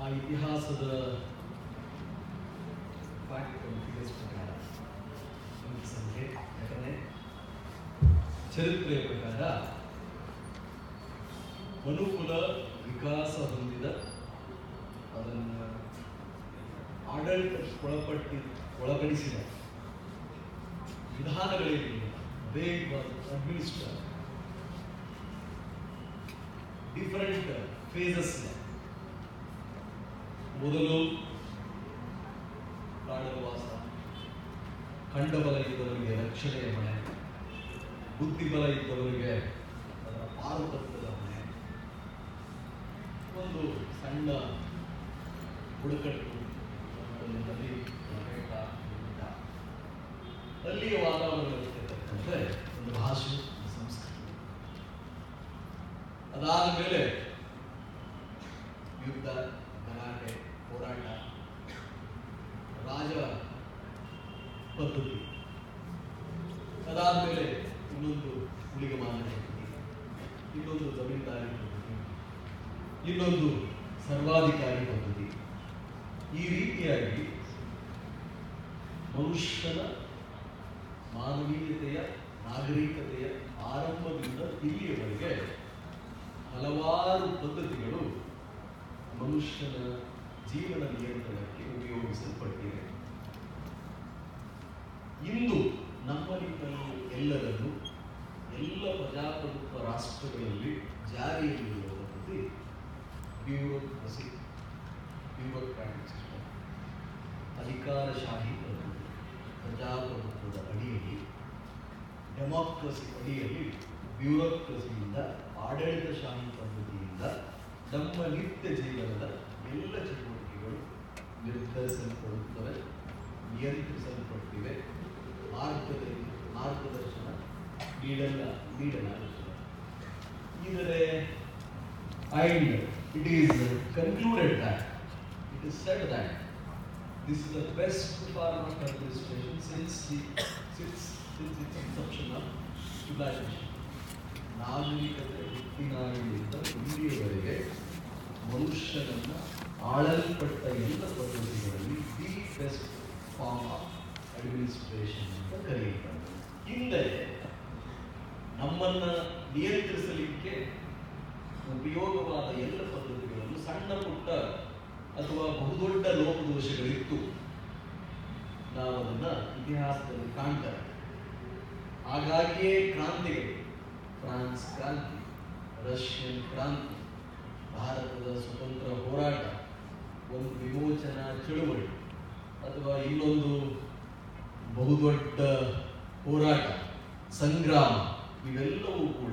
ಇತಿಹಾಸದ fact and figures ಪ್ರಕಾರ ಒಂದು ಸಂಖ್ಯೆ ಯಾಕಂದರೆ ಚರಿತ್ರೆಯ ಪ್ರಕಾರ ಮನುಕುಲ ವಿಕಾಸ ಹೊಂದಿದ ಅದನ್ನು ಆಡಳಿತಕ್ಕೆ ಒಳಪಟ್ಟಿ ಒಳಪಡಿಸಿದ ವಿಧಾನಗಳೇನಿಲ್ಲ ವೇಗವಾದ ಅಡ್ಮಿನಿಸ್ಟ್ರ ಡಿಫರೆಂಟ್ ಫೇಸಸ್ ಮೊದಲು ಕಾಡವಾಸ ಖಂಡಬಲ ಇದ್ದವರಿಗೆ ರಕ್ಷಣೆಯ ಹೊಣೆ ಬುದ್ಧಿಬಲ ಇದ್ದವರಿಗೆ ಅದರ ಪಾರುಪತ್ಯದ ಹೊಣೆ ಒಂದು ಸಣ್ಣ ಬುಡಕಟ್ಟು ಒಂದು ನದಿ ಬೆಟ್ಟ, ಗುಡ್ಡ. ಅಲ್ಲಿಯ ವಾತಾವರಣಕ್ಕೆ ತಕ್ಕಂತೆ ಒಂದು ಭಾಷೆ ಒಂದು ಸಂಸ್ಕೃತಿ ಅದಾದ ಮೇಲೆ ಯುದ್ಧ ಗಲಾಟೆ ಹೋರಾಟ ರಾಜ ಪದ್ಧತಿ ಅದಾದಮೇಲೆ ಇನ್ನೊಂದು ಉಳಿಗಮಾನ ಪದ್ಧತಿ ಇನ್ನೊಂದು ಜಮೀನ್ದಾರಿ ಪದ್ಧತಿ ಇನ್ನೊಂದು ಸರ್ವಾಧಿಕಾರಿ ಪದ್ಧತಿ ಈ ರೀತಿಯಾಗಿ ಮನುಷ್ಯನ ಮಾನವೀಯತೆಯ ನಾಗರಿಕತೆಯ ಆರಂಭದಿಂದ ಇಲ್ಲಿಯವರೆಗೆ ಹಲವಾರು ಪದ್ಧತಿಗಳು ಮನುಷ್ಯನ ಜೀವನ ನಿಯಂತ್ರಣಕ್ಕೆ ಉಪಯೋಗಿಸಲ್ಪಟ್ಟಿವೆ ಇಂದು ನಮ್ಮಲ್ಲಿ ಎಲ್ಲರಲ್ಲೂ ಎಲ್ಲ ಪ್ರಜಾಪ್ರಭುತ್ವ ರಾಷ್ಟ್ರಗಳಲ್ಲಿ ಜಾರಿಯಲ್ಲಿರುವ ಪದ್ಧತಿ ಬ್ಯೂರೋಕ್ರಸಿ ಬ್ಯೂರೋಕ್ರಾಟಿಕ್ ಸಿಸ್ಟಮ್ ಅಧಿಕಾರಶಾಹಿ ಪದ್ಧತಿ ಪ್ರಜಾಪ್ರಭುತ್ವದ ಅಡಿಯಲ್ಲಿ ಡೆಮಾಕ್ರಸಿ ಅಡಿಯಲ್ಲಿ ಬ್ಯೂರೋಕ್ರಸಿಯಿಂದ ಆಡಳಿತಶಾಹಿ ಪದ್ಧತಿಯಿಂದ ನಮ್ಮ ನಿತ್ಯ ಜೀವನದ ಎಲ್ಲ ಚಟುವಟಿಕೆಗಳು ನಿರ್ಧರಿಸಲ್ಪಡುತ್ತವೆ ನಿಯಂತ್ರಿಸಲ್ಪಟ್ಟಿವೆ ಮಾರ್ಗದಲ್ಲಿ ಮಾರ್ಗದರ್ಶನ ನೀಡಲ್ಲ ನೀಡಲಾಗುತ್ತದೆ ಇದರೇ and it is concluded that it is said that this is the best form of administration since the since, since its inception of civilization. ನಾಗರಿಕತೆ ಹುಟ್ಟಿನಾಗಿನಿಂದ ಇಲ್ಲಿಯವರೆಗೆ ಮನುಷ್ಯನನ್ನ ಆಳಲ್ಪಟ್ಟ ಎಲ್ಲ ಪದ್ಧತಿಗಳಲ್ಲಿ the best form of administration ಅಂತ ಕರೆಯುತ್ತಾರೆ ಹಿಂದೆ ನಮ್ಮನ್ನ ನಿಯಂತ್ರಿಸಲಿಕ್ಕೆ ಉಪಯೋಗವಾದ ಎಲ್ಲ ಪದ್ಧತಿಗಳನ್ನು ಸಣ್ಣ ಪುಟ್ಟ ಅಥವಾ ಬಹುದೊಡ್ಡ ಲೋಪದೋಷಗಳಿತ್ತು ನಾವು ಅದನ್ನ ಇತಿಹಾಸದಲ್ಲಿ ಕಾಣ್ತಾರೆ ಹಾಗಾಗಿಯೇ ಕ್ರಾಂತಿಗಳು ಫ್ರಾನ್ಸ್ ಕ್ರಾಂತಿ ರಷ್ಯನ್ ಕ್ರಾಂತಿ ಭಾರತದ ಸ್ವತಂತ್ರ ಹೋರಾಟ ಒಂದು ವಿಮೋಚನಾ ಚಳುವಳಿ ಅಥವಾ ಇನ್ನೊಂದು ಬಹುದೊಡ್ಡ ಹೋರಾಟ ಸಂಗ್ರಾಮ ಇವೆಲ್ಲವೂ ಕೂಡ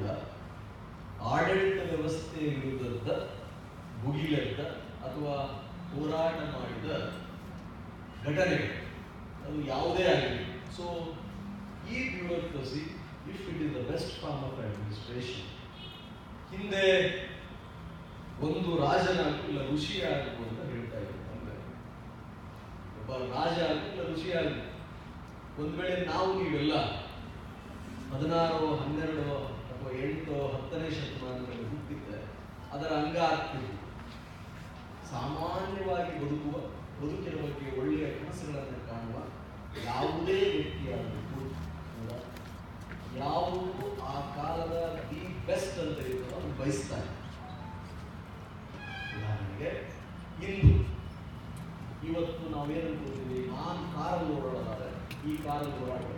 ಆಡಳಿತ ವ್ಯವಸ್ಥೆಯ ವಿರುದ್ಧದ ಭುಗಿಲೆದ್ದ ಅಥವಾ ಹೋರಾಟ ಮಾಡಿದ ಘಟನೆಗಳು ಅದು ಯಾವುದೇ ಆಗಲಿ ಸೊ ಈ bureaucracy if it is the best form of administration ಹಿಂದೆ ಒಂದು ರಾಜನಾಗು ಇಲ್ಲ ಋಷಿಯಾಗು ಅಂತ ಹೇಳ್ತಾ ಇದ್ರು ಅಂದ್ರೆ ಒಬ್ಬ ರಾಜ ಆಗು ಇಲ್ಲ ಋಷಿಯಾಗು ಒಂದ್ ವೇಳೆ ನಾವು ನೀವೆಲ್ಲ ಹದಿನಾರು ಹನ್ನೆರಡು ಅಥವಾ ಎಂಟು ಹತ್ತನೇ ಶತಮಾನದಲ್ಲಿ ಹುಟ್ಟಿದ್ರೆ ಅದರ ಅಂಗ ಆಗ್ತಿದ್ವಿ ಸಾಮಾನ್ಯವಾಗಿ ಬದುಕುವ ಬದುಕಿನ ಬಗ್ಗೆ ಒಳ್ಳೆಯ ಕನಸುಗಳನ್ನು ಕಾಣುವ ಯಾವುದೇ ವ್ಯಕ್ತಿಯಾದರೂ ಕೂಡ ಯಾವುದು ಆ ಕಾಲದ ದಿ ಬೆಸ್ಟ್ ಅಂತ ಇರ್ತದೋ ಅದನ್ನು ಬಯಸ್ತಾನೆ ಉದಾಹರಣೆಗೆ ಇಂದು ಇವತ್ತು ನಾವೇನು ಅನ್ಕೋತೀವಿ ನಾನು ಕಾರಲ್ಲಿ ಓಡಾಡೋದಾದ್ರೆ ಈ ಕಾರಲ್ಲಿ ಓಡಾಡಬೇಕು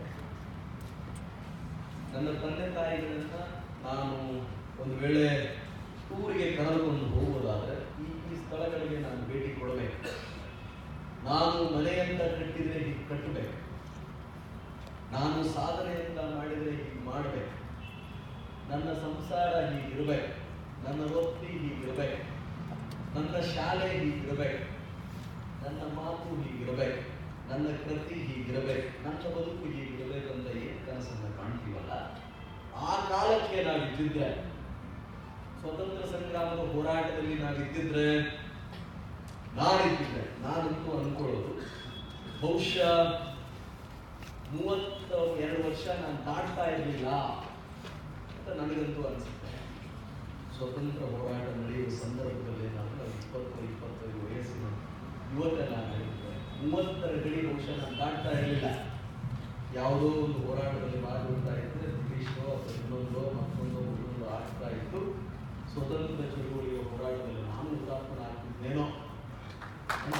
ನನ್ನ ತಂದೆ ತಾಯಿಗಳನ್ನ ನಾನು ಒಂದು ವೇಳೆ ಊರಿಗೆ ಕರೆದುಕೊಂಡು ಹೋಗೋದಾದ್ರೆ ಈ ಈ ಸ್ಥಳಗಳಿಗೆ ನಾನು ಭೇಟಿ ಕೊಡಬೇಕು ನಾನು ಮನೆಯಂತ ಕಟ್ಟಿದ್ರೆ ಹೀಗೆ ಕಟ್ಟಬೇಕು ನಾನು ಸಾಧನೆ ಅಂತ ಮಾಡಿದರೆ ಹೀಗೆ ಮಾಡಬೇಕು ನನ್ನ ಸಂಸಾರ ಹೀಗಿರ್ಬೇಕು ನನ್ನ ವೃತ್ತಿ ಹೀಗಿರ್ಬೇಕು ನನ್ನ ಶಾಲೆ ಹೀಗಿರ್ಬೇಕು ನನ್ನ ಮಾತು ಹೀಗಿರ್ಬೇಕು ನನ್ನ ಕೃತಿ ಹೀಗಿರಬೇಕು ನನ್ನ ಬದುಕು ಹೀಗಿರಬೇಕು ಅಂತ ಏನು ಕನಸನ್ನ ಕಾಣ್ತೀವಲ್ಲ ಆ ಕಾಲಕ್ಕೆ ನಾವು ಇದ್ದಿದ್ರೆ ಸ್ವತಂತ್ರ ಸಂಗ್ರಾಮದ ಹೋರಾಟದಲ್ಲಿ ನಾವು ಇದ್ದಿದ್ರೆ ನಾನಿದ್ದಿದ್ರೆ ನಾನಂತೂ ಅನ್ಕೊಳ್ಳೋದು ಬಹುಶಃ ಮೂವತ್ತ ಎರಡು ವರ್ಷ ನಾನು ದಾಟ್ತಾ ಇರಲಿಲ್ಲ ಅಂತ ನನಗಂತೂ ಅನಿಸುತ್ತೆ ಸ್ವತಂತ್ರ ಹೋರಾಟ ನಡೆಯುವ ಸಂದರ್ಭದಲ್ಲಿ ನಾನು ಇಪ್ಪತ್ತು ಇಪ್ಪತ್ತೈದು ವಯಸ್ಸು ಬಹುಶಃ ನಾನು ದಾಟ್ತಾ ಇರಲಿಲ್ಲ ಯಾವುದೋ ಒಂದು ಹೋರಾಟದಲ್ಲಿ ಭಾಗವಹಿಸ್ತಾ ಇದ್ದರೆ ಬ್ರಿಟಿಷೋ ಅಥವಾ ಇನ್ನೊಂದೋ ಮತ್ತೊಂದೋ ಇನ್ನೊಂದು ಆಗ್ತಾ ಇತ್ತು ಸ್ವತಂತ್ರ ಚಳುವಳಿಯ ಹೋರಾಟದಲ್ಲಿ ನಾನು ಹುತಾತ್ಮನ ಆಗ್ತಿದ್ದೇನೋ ಅಂತ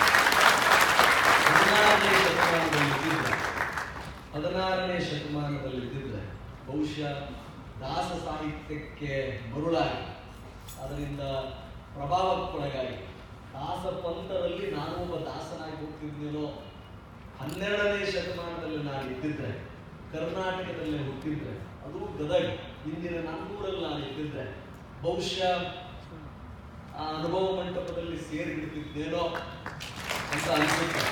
ಹದಿನಾರನೇ ಶತಮಾನದಲ್ಲಿದ್ದಿದ್ರೆ ಹದಿನಾರನೇ ಶತಮಾನದಲ್ಲಿದ್ದಿದ್ರೆ ಬಹುಶಃ ದಾಸ ಸಾಹಿತ್ಯಕ್ಕೆ ಮರುಳಾಗಿ ಅದರಿಂದ ಪ್ರಭಾವಕ್ಕೊಳಗಾಗಿ ದಾಸ ಪಂಥರಲ್ಲಿ ನಾನು ಒಬ್ಬ ದಾಸನಾಗಿ ಹೋಗ್ತಿದ್ದೇನೋ ಹನ್ನೆರಡನೇ ಶತಮಾನದಲ್ಲಿ ನಾನು ಇದ್ದಿದ್ರೆ ಕರ್ನಾಟಕದಲ್ಲೇ ಹುಟ್ಟಿದ್ರೆ ಅದು ಗದಗ ಇಂದಿನ ನನ್ನೂರಲ್ಲಿ ನಾನು ಇದ್ದಿದ್ರೆ ಬಹುಶಃ ಆ ಅನುಭವ ಮಂಟಪದಲ್ಲಿ ಸೇರಿ ಬಿಡ್ತಿದ್ದೇನೋ ಅಂತ ಅನ್ಸುತ್ತೆ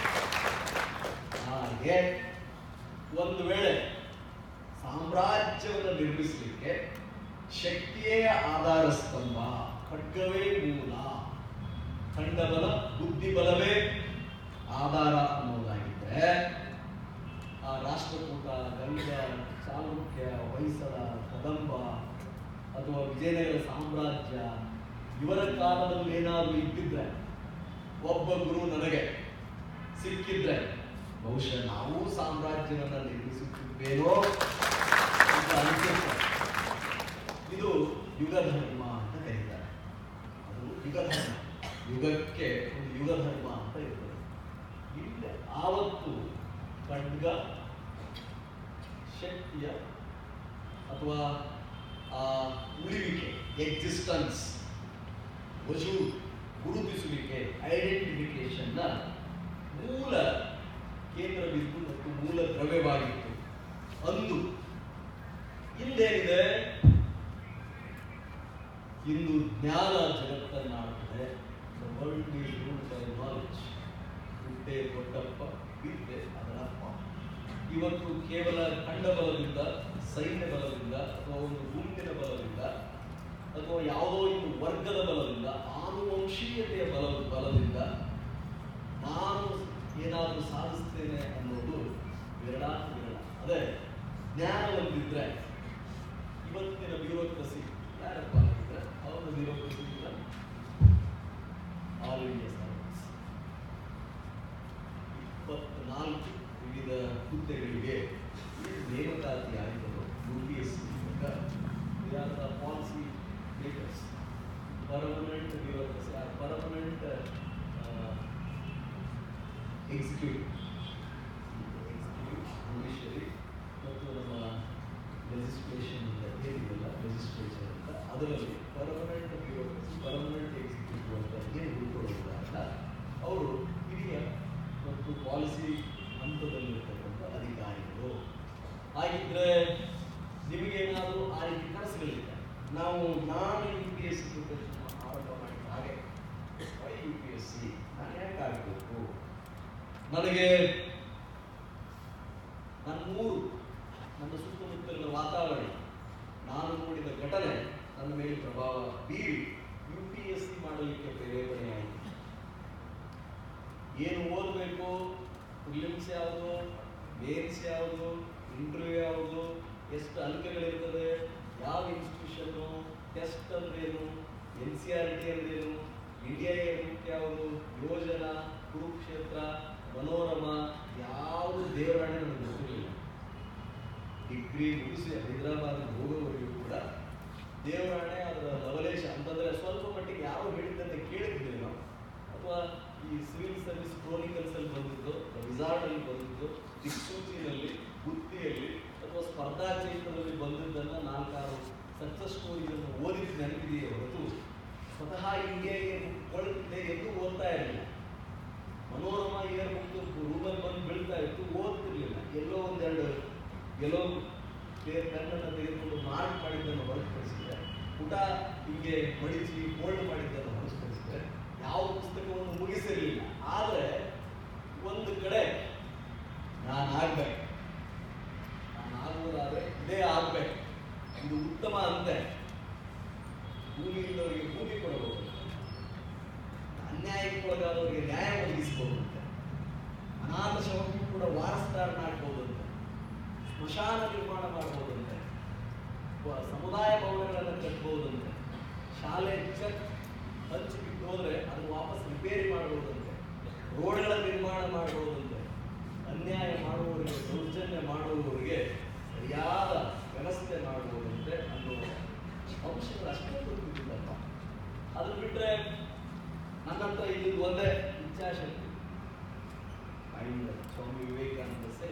ಹಾಗೆ ಒಂದು ವೇಳೆ ಸಾಮ್ರಾಜ್ಯವನ್ನು ನಿರ್ಮಿಸಲಿಕ್ಕೆ ಶಕ್ತಿಯೇ ಆಧಾರ ಸ್ತಂಭ ಖಡ್ಗವೇ ಮೂಲ ಖಂಡಬಲ ಬುದ್ಧಿಬಲವೇ ಆಧಾರ ಅನ್ನೋದಾಗಿದ್ರೆ ಆ ರಾಷ್ಟ್ರಕೂಟ ಗಂಗ ಚಾಲುಕ್ಯ ಹೊಯ್ಸಳ ಕದಂಬ ಅಥವಾ ವಿಜಯನಗರ ಸಾಮ್ರಾಜ್ಯ ಇವರ ಕಾಲದಲ್ಲಿ ಏನಾದರೂ ಇದ್ದಿದ್ರೆ ಒಬ್ಬ ಗುರು ನನಗೆ ಸಿಕ್ಕಿದ್ರೆ ಬಹುಶಃ ನಾವು ಸಾಮ್ರಾಜ್ಯವನ್ನ ನಿರ್ಮಿಸುತ್ತಿದ್ದೇನೋ ಅಂತ ಅನಿಸುತ್ತೆ ಇದು ಯುಗ ಧರ್ಮ ಅಂತ ಕರೀತಾರೆ ಅದು ಯುಗ ಧರ್ಮ ಯುಗಕ್ಕೆ ಒಂದು ಯುಗ ಧರ್ಮ ಅಂತ ಇರ್ತದೆ ಇಲ್ಲ ಆವತ್ತು ಖಡ್ಗ ಶಕ್ತಿಯ ಅಥವಾ ಆ ಉಳಿವಿಕೆ ಎಕ್ಸಿಸ್ಟೆನ್ಸ್ ವಜು ಗುರುತಿಸುವಿಕೆ ಐಡೆಂಟಿಫಿಕೇಶನ್ನ ಮೂಲ ಕೇಂದ್ರ ಬಿಂದು ಮತ್ತು ಮೂಲ ದ್ರವ್ಯವಾಗಿತ್ತು ಅಂದು ಇಂದೇನಿದೆ ಇಂದು ಜ್ಞಾನ ಜಗತ್ತನ್ನಾಡುತ್ತದೆ The world is ruled by knowledge. ವಿದ್ಯೆ ದೊಡ್ಡಪ್ಪ ವಿದ್ಯೆ ಅದರಪ್ಪ ಇವತ್ತು ಕೇವಲ ಖಂಡಬಲದಿಂದ ಸೈನ್ಯ ಬಲದಿಂದ ಅಥವಾ ಒಂದು ಗುಂಪಿನ ಬಲದಿಂದ ಅಥವಾ ಯಾವುದೋ ಒಂದು ವರ್ಗದ ಬಲದಿಂದ ಆನುವಂಶೀಯತೆಯ ಬಲ ಬಲದಿಂದ ನಾನು ಏನಾದರೂ ಸಾಧಿಸ್ತೇನೆ ಅನ್ನೋದು ವಿರಳ ವಿರಳ ಅದೇ ಜ್ಞಾನ ಒಂದಿದ್ರೆ ಇವತ್ತಿನ ಬ್ಯೂರೋಕ್ರಸಿ ಯಾರಪ್ಪ ಆಗಿದ್ರೆ ಅವರ ಬ್ಯೂರೋಕ್ರಸಿ ಇಲ್ಲ ಆಲ್ ಇಂಡಿಯಾ ಸರ್ವಿಸ್ ಇಪ್ಪತ್ನಾಲ್ಕು ವಿವಿಧ ಹುದ್ದೆಗಳಿಗೆ ನೇಮಕಾತಿ ಆಗಿದ್ದರು U P S C policy makers permanent bureaucracy permanent executive judiciary ಮತ್ತು ನಮ್ಮ ಲೆಜಿಸ್ಲೇಷನ್ ಏನಿದೆಯಲ್ಲ ಲೆಜಿಸ್ಲೇಚರ್ ಅಂತ ಅದರಲ್ಲಿ ಪರ್ಮನೆಂಟ್ ಬ್ಯೂರೋಕ್ರಸಿ ಪರ್ಮನೆಂಟ್ ಎಕ್ಸಿಕ್ಯೂಟಿವ್ ಅಂತ ಏನು ಉಳ್ಕೊಳ್ಳೋದಿಲ್ಲ ಅವರು ಹಿರಿಯ ಮತ್ತು ಪಾಲಿಸಿ ಹಂತದಲ್ಲಿರ್ತಕ್ಕಂಥ ಅಧಿಕಾರಿಗಳು ಹಾಗಿದ್ರೆ ನಿಮಗೇನಾದರೂ ಆ ರೀತಿ ಕನಸುಗಳಿದೆ ನಾವು ನಾನು ಯು ಪಿ ಎಸ್ ಸಿ ಆರಂಭ ಮಾಡಿದ ಹಾಗೆ why U P S C ನಾನು ಯಾಕೆ ಆಗಬೇಕು ನನಗೆ ನನ್ನ ಊರು ನನ್ನ ಸುತ್ತಮುತ್ತಲಿನ ವಾತಾವರಣ ನಾನು ನೋಡಿದ ಘಟನೆ ನನ್ನ ಮೇಲೆ ಪ್ರಭಾವ ಬೀರಿ ಯು ಪಿ ಎಸ್ ಸಿ ಮಾಡಲಿಕ್ಕೆ ಪ್ರೇರೇಪಣೆ ಆಯಿತು ಏನು ಓದಬೇಕು ಪ್ರಿಲಿಮ್ಸ್ ಯಾವುದು ಮೇನ್ಸ್ ಯಾವುದು ಇಂಟರ್ವ್ಯೂ ಯಾವುದು ಎಷ್ಟು ಅಂಕಗಳಿರ್ತದೆ ಯಾವ ಇನ್ಸ್ಟಿಟ್ಯೂಷನ್ನು ಟೆಸ್ಟ್ ಅಂದ್ರೇನು ಎನ್ ಸಿ ಆರ್ ಟಿ ಅಂದ್ರೇನು ಇಂಡಿಯಾ ಬುಕ್ ಯಾವುದು ಯೋಜನಾ ಕುರುಕ್ಷೇತ್ರ ಮನೋರಮ ಯಾವುದು ದೇವರಾಣೆ ನನಗೆ ಗೊತ್ತಿರಲಿಲ್ಲ ಡಿಗ್ರಿ ಮುಗಿಸಿ ಹೈದರಾಬಾದ್ ಹೋಗೋವರೆಗೂ ಕೂಡ ದೇವರಾಣೆ ಅದರ ಲವಲೇಶ ಅಂತಂದ್ರೆ ಸ್ವಲ್ಪ ಮಟ್ಟಿಗೆ ಯಾರು ಹೇಳಿದ್ದಂತೆ ಕೇಳಿದ್ವಿ ನಾವು ಅಥವಾ ಈ ಸಿವಿಲ್ ಸರ್ವಿಸ್ ಕ್ರೋನಿಕಲ್ಸ್ ಅಲ್ಲಿ ಬಂದಿದ್ದು ರಿಸಾರ್ಟ್ ಅಲ್ಲಿ ಬಂದಿದ್ದು ದಿಕ್ಸೂಚಿನಲ್ಲಿ ಬುತ್ತಿಯಲ್ಲಿ ಅಥವಾ ಸ್ಪರ್ಧಾ ಚೈತ್ರದಲ್ಲಿ ಬಂದಿದ್ದನ್ನ ನಾಲ್ಕಾರು ಸಕ್ಸಸ್ ಸ್ಟೋರಿಗಳನ್ನು ಓದಿದ ನೆನಪಿದೆಯೇ ಹೊರತು ಸ್ವತಃ ಇಂಡಿಯಾ ಕೊಡುತ್ತೆ ಎಂದು ಓದ್ತಾ ಇರಲಿಲ್ಲ ಮನೋರಮ ಇಯರ್ ಬುಕ್ ರೂಮಲ್ಲಿ ಬಂದು ಬೀಳ್ತಾ ಇತ್ತು ಓದ್ತಿರ್ಲಿಲ್ಲ ಎಲ್ಲೋ ಒಂದೆರಡು ಎಲ್ಲೋ ಬೇರೆ ಪೆನ್ನನ್ನು ತೆಗೆದುಕೊಂಡು ಮಾರ್ಕ್ ಮಾಡಿದ್ದನ್ನು ಹೊರತುಪಡಿಸಿದ್ರೆ ಪುಟ ಹಿಂಗೆ ಮಡಿಸಿ ಫೋಲ್ಡ್ ಮಾಡಿದ್ದನ್ನು ಹೊರತುಪಡಿಸಿದ್ರೆ ಯಾವ ಪುಸ್ತಕವನ್ನು ಮುಗಿಸಿರಲಿಲ್ಲ ಆದರೆ ಒಂದು ಕಡೆ ನಾನು ಆಗ್ಬೇಕು ನಾನು ಆಗುವುದಾದ್ರೆ ಇದೇ ಆಗ್ಬೇಕು ಇದು ಉತ್ತಮ ಅಂತೆ ಭೂಮಿ ಇದ್ದವರಿಗೆ ಭೂಮಿ ಕೊಡಬಹುದು ಅನ್ಯಾಯಕ್ಕೊಳಗಾದವರಿಗೆ ನ್ಯಾಯ ಒದಗಿಸಬಹುದಂತೆ ಅನಾಥ ಶವಕ್ಕೂ ಕೂಡ ವಾರಸ್ದಾರನಾಗಬಹುದಂತೆ ಸ್ಮಶಾನ ನಿರ್ಮಾಣ ಮಾಡಬಹುದಂತೆ ವ- ಸಮುದಾಯ ಭವನಗಳನ್ನು ಕಟ್ಟಬಹುದಂತೆ ಶಾಲೆ ಚೆಕ್ ಹಂಚಿ ಬಿಟ್ಟು ಹೋದ್ರೆ ಅದನ್ನು ವಾಪಸ್ ರಿಪೇರಿ ಮಾಡಬಹುದಂತೆ ರೋಡ್ಗಳ ನಿರ್ಮಾಣ ಮಾಡಬಹುದಂತೆ ಅನ್ಯಾಯ ಮಾಡುವವರಿಗೆ ದೌರ್ಜನ್ಯ ಮಾಡುವವರಿಗೆ ಸರಿಯಾದ ವ್ಯವಸ್ಥೆ ಮಾಡುವುದಂತೆ ಅನ್ನುವ ಅಂಶಗಳು ಅಷ್ಟೇ ಗೊತ್ತಿದ್ದಪ್ಪ ಅದು ಬಿಟ್ರೆ ನನ್ನ ಹತ್ರ ಇದ್ದಿದ್ದು ಒಂದೇ ಇಚ್ಛಾಶಕ್ತಿ and Swami Vivekananda say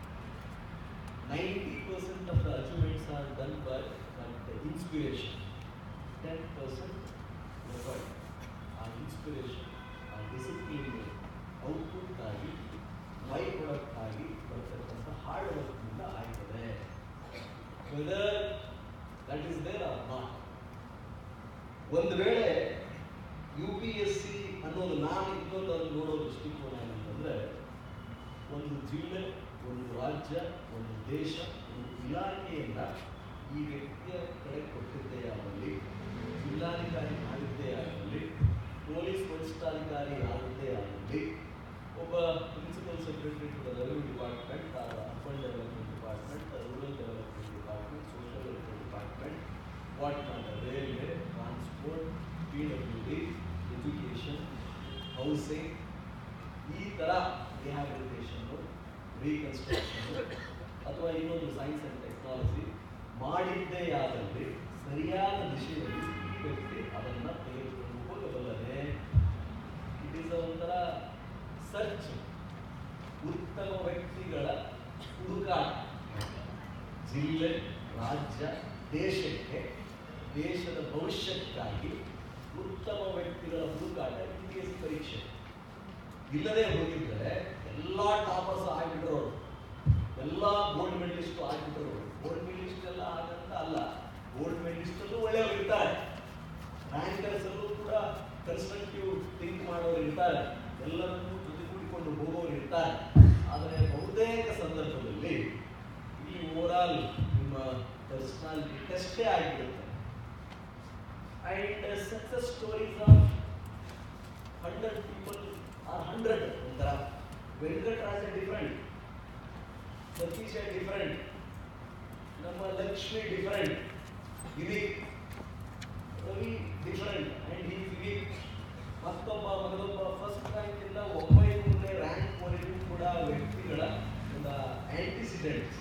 ninety percent of the achievements are done by inspiration ten percent effort ಆ ಇನ್ಸ್ಪಿರೇಷನ್ ಆ ಡಿಸಿಪ್ಲಿನ್ ಔಟ್ಪುಟ್ ಆಗಿ ಬೈ ಪ್ರಾಡಕ್ಟ್ ಆಗಿ ಬರ್ತಕ್ಕಂಥ ಹಾರ್ಡ್ ವರ್ಕ್ನಿಂದ ಆಗ್ತದೆ whether that is there or not ಒಂದು ವೇಳೆ ಯು ಪಿ ಎಸ್ ಸಿ ಅನ್ನೋದು ನಾನು ಇನ್ನೊಂದು ಅದನ್ನು ನೋಡೋ ದೃಷ್ಟಿಕೋನ ಏನಂತಂದ್ರೆ ಒಂದು ಜಿಲ್ಲೆ ಒಂದು ರಾಜ್ಯ ಒಂದು ದೇಶ ಒಂದು ಇಲಾಖೆಯಿಂದ ಈ ವ್ಯಕ್ತಿಯ ಕಡೆ ಕೊಟ್ಟಿದ್ದೇ ಆಗಲಿ ಜಿಲ್ಲಾಧಿಕಾರಿ ಮಾಡಿದ್ದೇ ಆಗಲಿ ಪೊಲೀಸ್ ವರಿಷ್ಠಾಧಿಕಾರಿ ಆಗಿದ್ದೇ ಆಗಲಿ ಒಬ್ಬ principal secretary to the revenue department urban development department rural development department social welfare department what ಮಾಡ railway transport P W D education housing ಈ ಥರ ರಿಹ್ಯಾಬಿಲಿಟೇಷನ್ನು ರೀಕನ್ಸ್ಟ್ರಕ್ಷನ್ ಅಥವಾ ಇನ್ನೊಂದು ಸೈನ್ಸ್ ಆ್ಯಂಡ್ ಟೆಕ್ನಾಲಜಿ ಮಾಡಿದ್ದೇ ಆದಲ್ಲಿ ಸರಿಯಾದ ದಿಶೆಯಲ್ಲಿ ಈ ವ್ಯಕ್ತಿ ಅದನ್ನು ತೆಗೆದುಕೊಂಡು ಹೋಗಬಲ್ಲದೆ ಇಟ್ ಈಸ್ ಒಂಥರ ಸರ್ಚ್ ಉತ್ತಮ ವ್ಯಕ್ತಿಗಳ ಹುಡುಕಾಟ ಜಿಲ್ಲೆ ರಾಜ್ಯ ದೇಶಕ್ಕೆ ದೇಶದ ಭವಿಷ್ಯಕ್ಕಾಗಿ ಉತ್ತಮ ವ್ಯಕ್ತಿಗಳ ಹುಡುಕಾಟ ಯು ಪಿ ಎಸ್ ಪರೀಕ್ಷೆ ಇಲ್ಲದೆ ಹೋಗಿದ್ದರೆ ಎಲ್ಲ ಟಾಪರ್ಸ್ ಆಗಿಬಿಟ್ರು ಎಲ್ಲ ಗೋಲ್ಡ್ ಮೆಡಲಿಸ್ಟ್ ಆಗಿಬಿಟ್ರು ಗೋಲ್ಡ್ ಮೆಡಲಿಸ್ಟ್ ಎಲ್ಲ ಆಗಂತ ಅಲ್ಲ ಗೋಲ್ಡ್ ಮೆಡಲಿಸ್ಟ್ ಅಲ್ಲೂ ಒಳ್ಳೆಯವರು ಇರ್ತಾರೆ ರ್ಯಾಂಕರ್ಸ್ ಅಲ್ಲೂ ಕೂಡ ಕನ್ಸ್ಟ್ರಕ್ಟಿವ್ ಥಿಂಕ್ ಮಾಡೋರು ಇರ್ತಾರೆ ಎಲ್ಲರನ್ನೂ ಜೊತೆಗೂಡಿಕೊಂಡು ಹೋಗೋರು ಇರ್ತಾರೆ ಆದರೆ ಬಹುತೇಕ ಸಂದರ್ಭದಲ್ಲಿ ಈ ಓವರಾಲ್ ನಿಮ್ಮ ಪರ್ಸನಾಲಿಟಿ ಟೆಸ್ಟೇ ಆಗಿಬಿಡುತ್ತೆ and success stories of hundred people are hundred ಒಂಥರ ವೆಂಕಟರಾಜ ಡಿಫರೆಂಟ್ ಸತೀಶ ಡಿಫರೆಂಟ್ ನಮ್ಮ Lakshmi different Giri Ravi different and ಈ ಗಿರಿ ಮತ್ತೊಬ್ಬ ಮಗದೊಬ್ಬ ಫಸ್ಟ್ ರ್ಯಾಂಕ್ ಇಂದ ಒಂಬೈನೂರನೇ ರ್ಯಾಂಕ್ ವರೆಗೂ ಕೂಡ ವ್ಯಕ್ತಿಗಳ ಒಂದು ಆಂಟಿಸಿಡೆಂಟ್ಸ್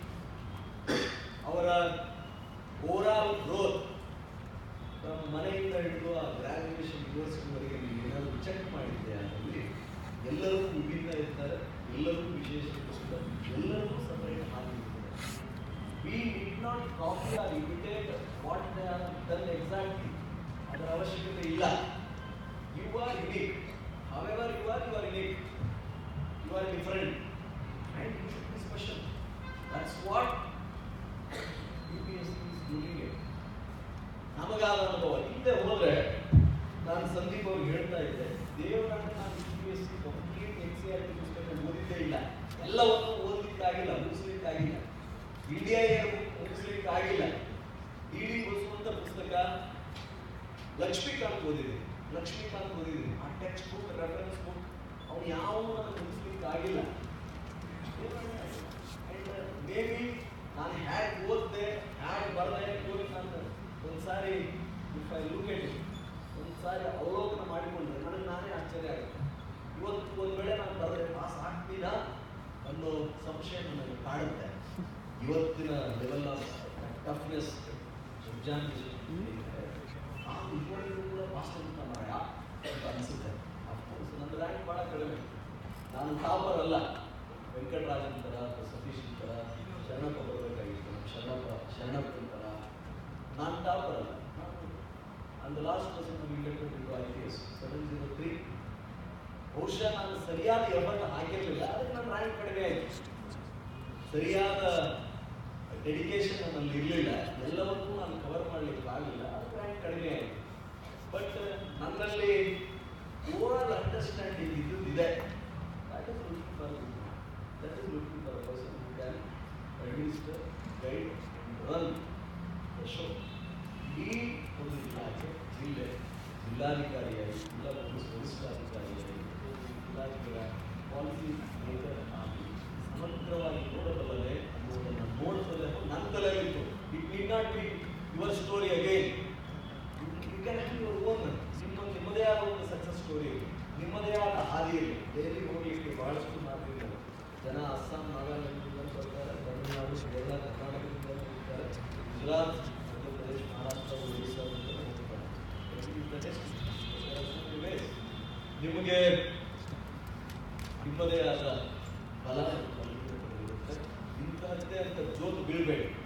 ಅವರ ಓವರಾಲ್ ಗ್ರೋತ್ ನಮ್ಮ ಮನೆಯಿಂದ ಹಿಡಿದು ಆ ಗ್ರಾಜುಯೇಷನ್ ಯೂನಿವರ್ಸಿಟಿವರೆಗೆ ನೀವು ಏನಾದರೂ ಚೆಕ್ ಮಾಡಿದ್ದೆ ಅದರಲ್ಲಿ ಎಲ್ಲರೂ ವಿಭಿನ್ನ ಇರ್ತಾರೆ ಎಲ್ಲರೂ ವಿಶೇಷ ಇರ್ತಾರೆ ಎಲ್ಲರೂ ಸಪರೇಟ್ ಆಗಿರ್ತಾರೆ we did not copy or imitate what they are done exactly ಅದರ ಅವಶ್ಯಕತೆ ಇಲ್ಲ you are unique however you are you are unique you are different and you should be special that's what U P S C is doing it ನಮಗಾದ ಅನುಭವ ಹಿಂದೆ ಹೋದ್ರೆ ನಾನು ಸಂದೀಪ್ ಅವ್ರಿಗೆ ಹೇಳ್ತಾ ಇದ್ದೆ ದೇವರನ್ನ ನಾನು U P S C complete N C R T ಪುಸ್ತಕ ಓದಿದ್ದೇ ಇಲ್ಲ ಎಲ್ಲವನ್ನು ಓದಲಿಕ್ಕಾಗಿಲ್ಲ ಮುಗಿಸ್ಲಿಕ್ಕಾಗಿಲ್ಲ ಇಂಡಿಯಾ ಮುಗಿಸ್ಲಿಕ್ಕಾಗಿಲ್ಲ ಇಡೀ ಬಸವಂತ ಪುಸ್ತಕ ಲಕ್ಷ್ಮೀಕಾಂತ್ ಓದಿದೆ ಲಕ್ಷ್ಮೀಕಾಂತ್ ಓದಿದೆ ಆ ಟೆಕ್ಸ್ಟ್ ಬುಕ್ ರೆಫರೆನ್ಸ್ ಬುಕ್ ಅವ್ನು ಯಾವ ನನಗೆ ಮುಗಿಸ್ಲಿಕ್ಕಾಗಿಲ್ಲ ಮೇ ಬಿ ನಾನು ಹ್ಯಾಕ್ ಓದಿದೆ ಹ್ಯಾಕ್ ಬರದೆ ಓದಿ ನಾನು ಒಂದ್ಸಾರಿ ಇಫ್ ಐ ಲುಕ್ ಎಟ್ ಒಂದ್ಸಾರಿ ಅವಲೋಕನ ಮಾಡಿಕೊಂಡ್ರೆ ನನಗೆ ನಾನೇ ಆಶ್ಚರ್ಯ ಆಗುತ್ತೆ ಇವತ್ತು ಒಂದು ವೇಳೆ ನಾನು ಬರದೆ ಪಾಸ್ ಆಗ್ತೀನಾ ಅನ್ನೋ ಸಂಶಯ ನನಗೆ ಕಾಡುತ್ತೆ ಇವತ್ತಿನ ಲೆವೆಲ್ ಆಫ್ ಟಫ್ನೆಸ್ ಎಕ್ಸಾಮಿನೇಷನ್ ನಾನು ಇದುವರೆಗೂ ಕೂಡ ಪಾಸ್ ಅಂತ ಮಾಡ ಅಂತ ಅನಿಸುತ್ತೆ ಅಫ್ಕೋರ್ಸ್ ನನ್ನ ರ್ಯಾಂಕ್ ಭಾಳ ಕಡಿಮೆ ನಾನು ಟಾಪರ್ ಅಲ್ಲ ವೆಂಕಟರಾಜನ್ ಥರ ಅಥವಾ ಸತೀಶ್ ಥರ ಶರಣಪ್ಪ ಬರಬೇಕಾಗಿತ್ತು ನಮ್ಮ ಶರಣಪ್ಪ ಶರಣಪ್ಪನ ಥರ ನಾನು ಟಾಪರ್ ಅಲ್ಲ ನಾನು ಅಂದ last percent elected to I P S seven zero three ಬಹುಶಃ ನಾನು ಸರಿಯಾದ ಎಫರ್ಟ್ ಹಾಕಿರಲಿಲ್ಲ ಅದಕ್ಕೆ ನನ್ನ ರ್ಯಾಂಕ್ ಕಡಿಮೆ ಆಯಿತು ಸರಿಯಾದ ಡೆಡಿಕೇಶನ್ ನನ್ನಲ್ಲಿ ಇರಲಿಲ್ಲ ಎಲ್ಲವನ್ನೂ ನಾನು ಕವರ್ ಮಾಡಲಿಕ್ಕೆ ಆಗಲಿಲ್ಲ ಅದಕ್ಕೆ ರ್ಯಾಂಕ್ ಕಡಿಮೆ ಆಯಿತು ಬಟ್ ನನ್ನಲ್ಲಿ ಓವರ್ ಅಂಡರ್ಸ್ಟ್ಯಾಂಡಿಂಗ್ ಇದ್ದಿದೆ that is looking for that is looking for person who can administer guide run the show ಇಡೀ ಒಂದು ಇಲಾಖೆ ಜಿಲ್ಲೆ ಜಿಲ್ಲಾಧಿಕಾರಿಯಾಗಿ ಜಿಲ್ಲಾ ಪೊಲೀಸ್ ವರಿಷ್ಠಾಧಿಕಾರಿಯಾಗಿ ಇಲಾಖೆಯ ಪಾಲಿಸಿ ಮೇಕರ್ ಆಗಿ ಸಮಗ್ರವಾಗಿ ನೋಡಬಲ್ಲದೆ ಅನ್ನುವುದನ್ನು ನೋಡಬಲ್ಲೆ ನನ್ನ ತಲೆಯಲ್ಲಿತ್ತು it need not be your story again you can have your own ನಿಮ್ಮ ನಿಮ್ಮದೇ ಆದ ಒಂದು ಸಕ್ಸಸ್ ಸ್ಟೋರಿ ನಿಮ್ಮದೇ ಆದ ಹಾದಿಯಲ್ಲಿ ಡೈಲಿ ಹೋಗಲಿಕ್ಕೆ ಬಹಳಷ್ಟು ಮಾರ್ಗಗಳು ಜನ ಗುಜರಾತ್ ಮಧ್ಯಪ್ರದೇಶ ಮಹಾರಾಷ್ಟ್ರ ಒಡಿಶಾ ನಿಮಗೆ ನಿಮ್ಮದೇ ಆದ ಬಲ ಇರುತ್ತೆ ಇಂತಹದ್ದೇ ಅಂತ ಜೋತು ಬೀಳ್ಬೇಡಿ